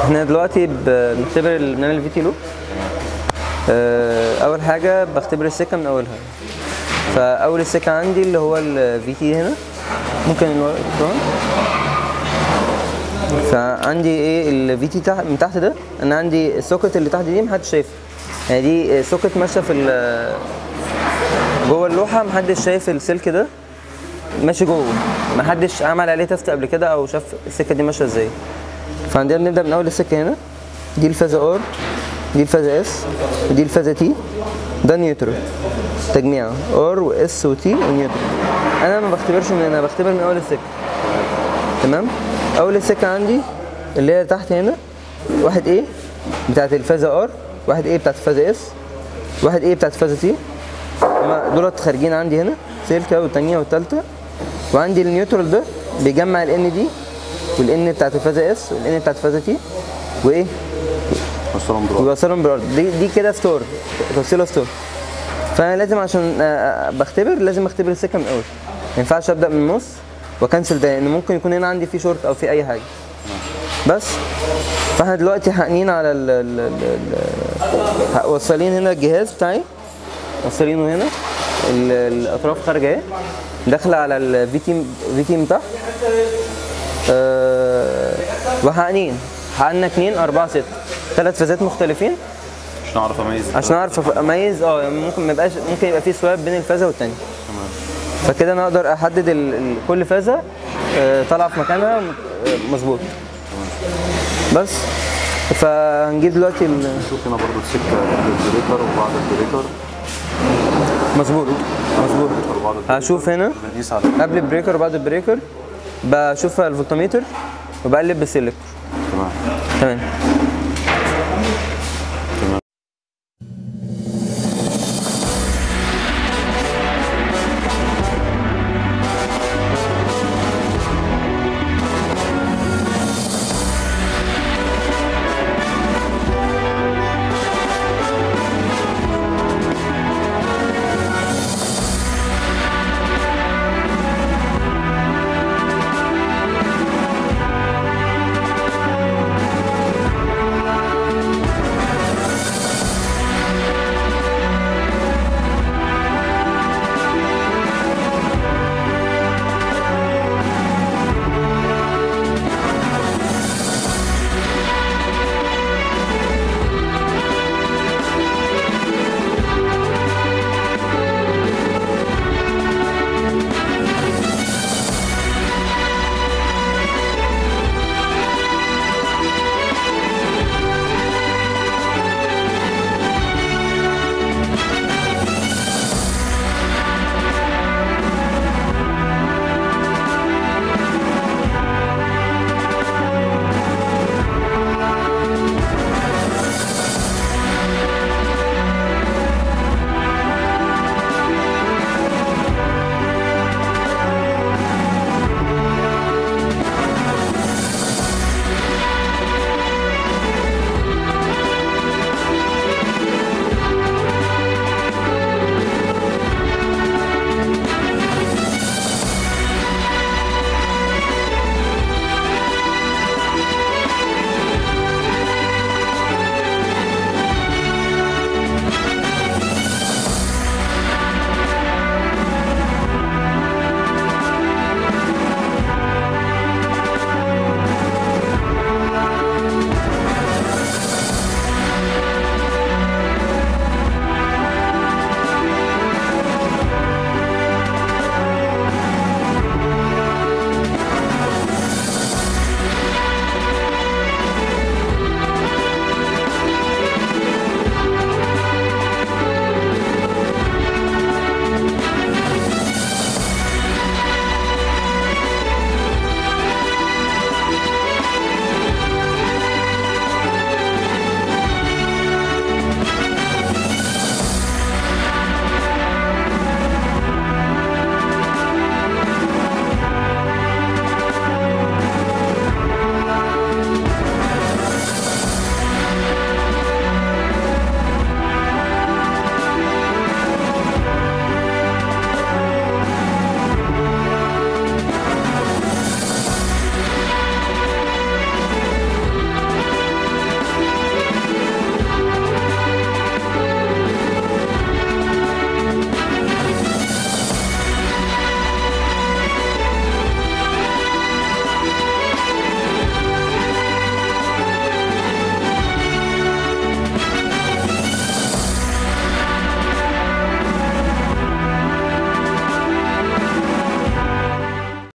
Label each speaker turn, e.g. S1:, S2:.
S1: احنا دلوقتي ب- بنختبر ال- بنعمل الفي تي لوب اول حاجه بختبر السكه من اولها فاول السكه عندي اللي هو الفي تي هنا ممكن الورق طبعا فعندي ايه الفي تي تحت من تحت ده انا عندي السوكت اللي تحت دي محدش شايفها يعني دي سوكت ماشيه في ال- جوه اللوحه محدش شايف السلك ده ماشي جوه محدش عمل عليه تيست قبل كده او شاف السكه دي ماشيه ازاي فعندنا بنبدا من اول السكه هنا دي الفازه ار دي الفازه اس ودي الفازه تي ده نيوترال تجميع ار واس وتي ونيوترال انا ما بختبرش من هنا بختبر من اول السكه تمام اول السكه عندي اللي هي تحت هنا واحد ايه بتاعت الفازه ار واحد ايه بتاعت الفازه اس واحد ايه بتاعت الفازه تي هما دولت خارجين عندي هنا سلكه والتانية والتالتة وعندي النيوترال ده بيجمع الان دي والان بتاعت الفازه اس والان بتاعت الفازه تي وايه
S2: وصلهم برا
S1: ويوصلهم بالارض دي دي كده ستور توصيله ستور فانا لازم عشان آه، آه، بختبر لازم اختبر السكه من الاول ما ينفعش ابدا من النص واكنسل ده لان ممكن يكون هنا عندي في شورت او في اي حاجه بس فاحنا دلوقتي حاقنين على ال ال ال ال وصلين هنا الجهاز بتاعي وصلينه هنا ال- الاطراف خارجه اهي داخله على الفي تي في تي من تحت أه وحقنين حقنا 2 4 6 ثلاث فازات مختلفين
S2: عشان اعرف اميز
S1: عشان اعرف أف- اميز اه يعني ممكن ما يبقاش ممكن يبقى في سواب بين الفازه والتانيه
S2: تمام
S1: فكده انا اقدر احدد ال... ال... كل فازه آه، طالعه في مكانها م- آه، مظبوط بس فهنجيب دلوقتي ال...
S2: شوف هنا برضو السكه قبل البريكر وبعد البريكر
S1: مظبوط مظبوط
S2: البريكر وبعد البريكر
S1: هشوف هنا
S2: بنقيس على
S1: قبل البريكر وبعد البريكر بشوف الفولتميتر وبقلب بالسيلكتور
S2: تمام
S1: تمام